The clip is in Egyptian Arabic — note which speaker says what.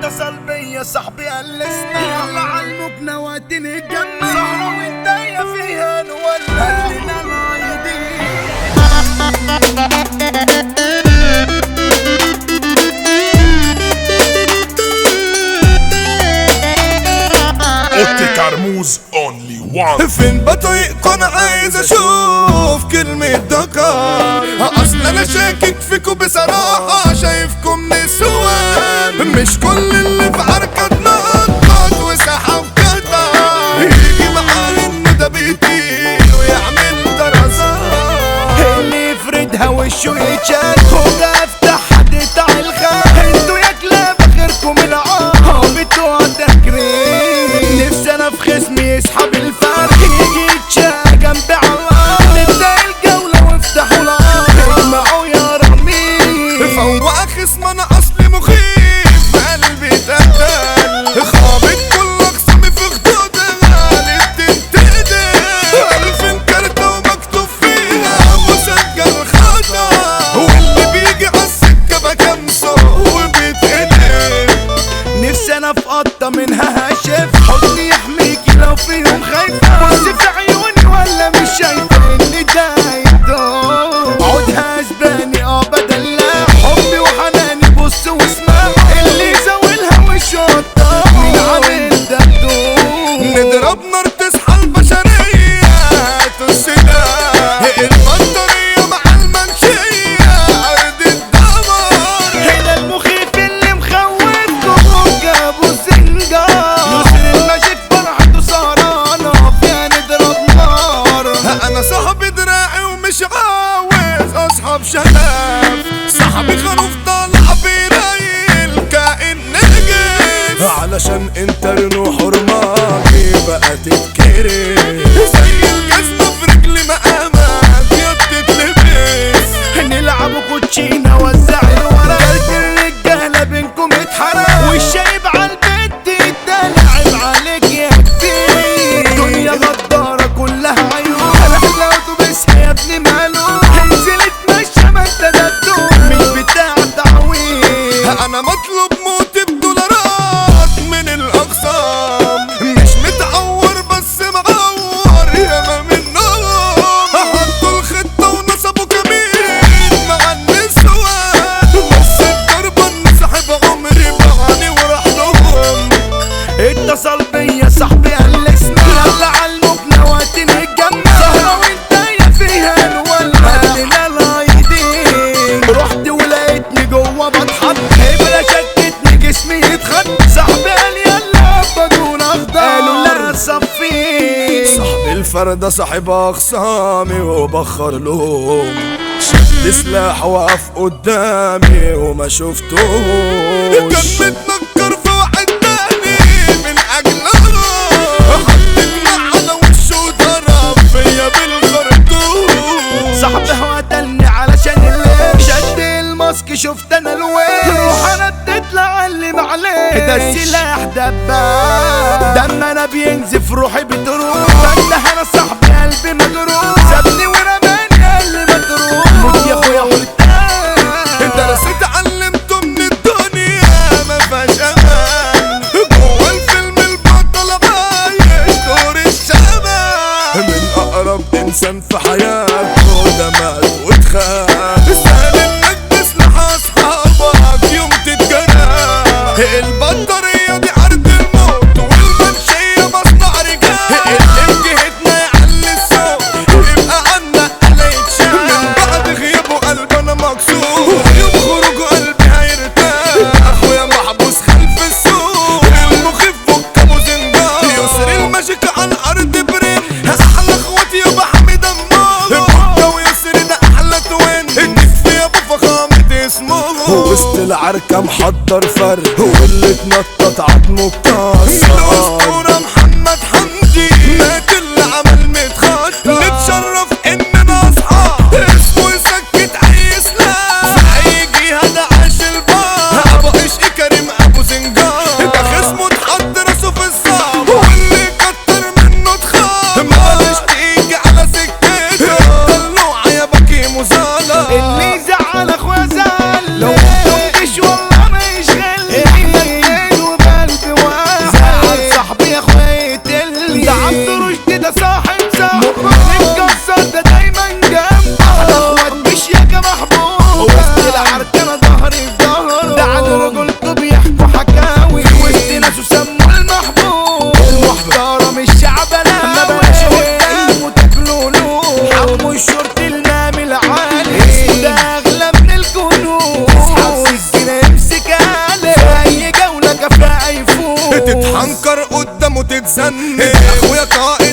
Speaker 1: اتصل بيا صاحبي قلسني يلا علمكنا وقت نتجمع سهرة والدنيا فيها نولع خلينا العايدين
Speaker 2: اوتي كرموز اونلي وان
Speaker 3: فين بطريقكم انا عايز اشوف كلمة دكار اصل انا شاكك فيكم بصراحة شايفكم نسوان مش كل اللي في عركة نقط وسحب قطع يجي معاه ان ده بيطير ويعمل دراسات
Speaker 1: اللي يفردها وشه يتشال خوجة افتح حديتع الخال انتوا يا كلاب اخركم العار بتوع تكريم نفسي انا في خصمي يسحب الفرح يجي يتشال جنبي على الارض نبدا الجولة وافتحوا الارض اجمعوا يا رميم
Speaker 3: فوق خصم انا اصلي مخيف قلبي اتقتل خابط كل اقسامي في خدود غالب تنتقدم الف كارتة ومكتوب فيها مسجل خطا واللي بيجي عالسكة بكمسه وبيتقدم
Speaker 1: نفسي انا في قطة منها هشف حضني يحميكي لو في يوم خايفة بص في عيوني ولا مش شايفة اني ده يدوم عودها اسباني اه بدل لا حبي وحناني بص واسمع اللي زاولها وشطة مين عامل ده بدون
Speaker 3: نضرب نار تصحى البشرية السلاح البطارية مع المنشية أرض الدمار
Speaker 1: هنا المخيف اللي مخوفكم جابوا سنجار يسر المجد فرحته سهرانة فيها نضرب نار
Speaker 3: انا صاحبي دراعي ومش عاوز اصحاب شغف صاحبي خروف طالع بيريل كائن نجس علشان انت رنو حرماكي بقى تتكري زي الجزمة في رجلي مقامك يا بتتلبس
Speaker 1: نلعبوا كوتشينة وزع الورق قلب الرجالة بينكم اتحرق والشايب عالبيت اتدلع عيب عليك يا كتير دنيا غدارة كلها عيون رحلة اتوبيس يا ابني ماله انزل اتمشى ما انت دبدوب مش بتاع تعويض
Speaker 3: انا مطلوب موتي بدولارات من الاقسام مش متعور بس معور ياما منهم حطوا الخطة ونصبوا كمين مع النسوان بس الضربة انسحب عمري بعاني وراح لهم
Speaker 1: اتصل بيا صاحبي قال لي اسمع يلا علمكنا وقت نتجمع سهرة وانت فيها نولع خلينا لايدين رحت ولقيتني جوه بضحك ابره شكتني جسمي يتخد صاحبي قال يلا بدون اخضر قالوا لا صفين
Speaker 3: صاحب الفردة صاحب اخصامي وبخر لهم شد سلاح وقف قدامي وما شفتوش كان متنكر في واحد تاني من اجلها حطتنا على وشه وضرب فيا بالخرطوش
Speaker 1: صاحبي هو قتلني علشان الليل شد الماسك شفت انا الويل روح انا تطلع علم عليه ده السلاح دباب دم انا بينزف روحي بتروح بنده انا صاحبي قلبي مجروح سابني ورماني قال لي ما تروح موت يا اخويا
Speaker 3: انت
Speaker 1: قلت
Speaker 3: رسيت علمته من الدنيا ما فيهاش امان جوه الفيلم البطل عايش دور الشباب من اقرب انسان في حياته ده مات واتخان سهل انك تسلح اصحابك يوم تتجرح البطارية دي عرض الموت والمنشية مصنع رجال اللي بجهتنا يعلي الصوت يبقى عنا على يتشاف من بعد غيابه قلبنا مكسور يوم خروجه قلبي هيرتاح اخويا محبوس خلف السور المخيف فك ابو زنجان يسر الماجيك على الارض برين احلى اخواتي يابا حميد امال البكة ويسر ده احلى توين الكتف يا ابو فخامة اسمه وسط العركة محضر فرد واللي اتنطط عظمه اتكسر الاسطورة محمد حمدي مات اللي عمل متخطى نتشرف اننا اصحاب اسمه يسكت اي سلاح هيجي هذا عاش البار ابو عشق كريم ابو زنجان ده خصمه اتحط راسه في الصعب واللي كتر منه اتخاب معلش تيجي على سكته طلوع يا بكي مزالة
Speaker 1: اللي زعل اخويا زعل لو مش والله ما يشغلني احنا اتنين
Speaker 3: وتتذنب اخويا قائد